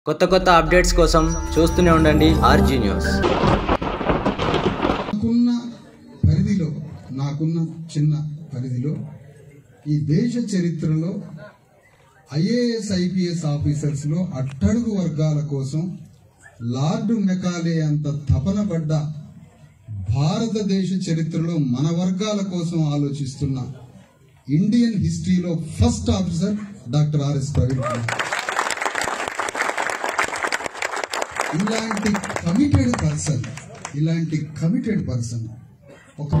కొత్త కొత్త అప్డేట్స్ కోసం చూస్తూనే ఉండండి ఆర్జీ న్యూస్ నాకున్న పరిధిలో నాకున్న చిన్న పరిధిలో ఈ దేశ చరిత్రలో ఐఏఎస్ ఐపీఎస్ ఆఫీసర్స్ లో అట్టడుగు వర్గాల కోసం లార్డ్ మెకాలే అంత తపన పడ్డ భారతదేశ చరిత్రలో మన వర్గాల కోసం ఆలోచిస్తున్న ఇండియన్ హిస్టరీలో first officer doctor RS Praveen Kumar ఇలాంటి కమిటెడ్ పర్సన్ ఇలాంటి కమిటెడ్ పర్సన్ ఒక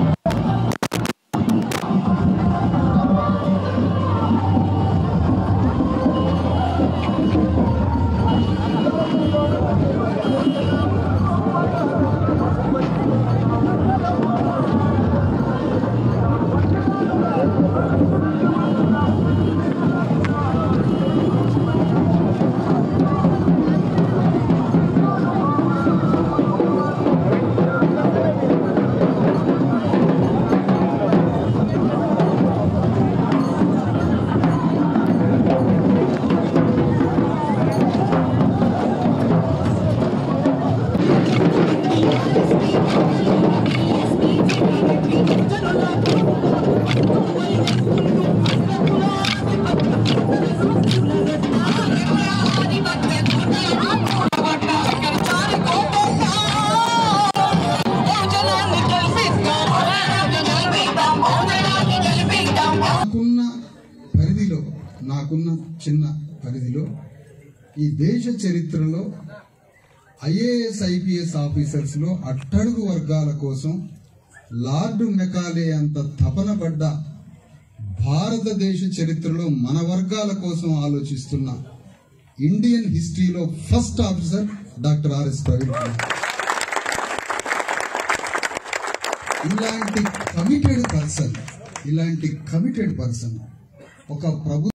నాకున్న పరిధిలో నాకున్న చిన్న పరిధిలో ఈ దేశ చరిత్రలో ఐఏఎస్ ఐపీఎస్ ఆఫీసర్స్ లో అట్టడుగు వర్గాల కోసం లార్డ్ మెకాలే అంత తపన పడ్డ భారతదేశ చరిత్రలో మన వర్గాల కోసం ఆలోచిస్తున్న ఇండియన్ హిస్టరీలో first officer doctor RS Praveen Kumar ఇలాంటి కమిటెడ్ పర్సన్ ఇలాంటి కమిటెడ్ పర్సన్ ఒక ప్రభు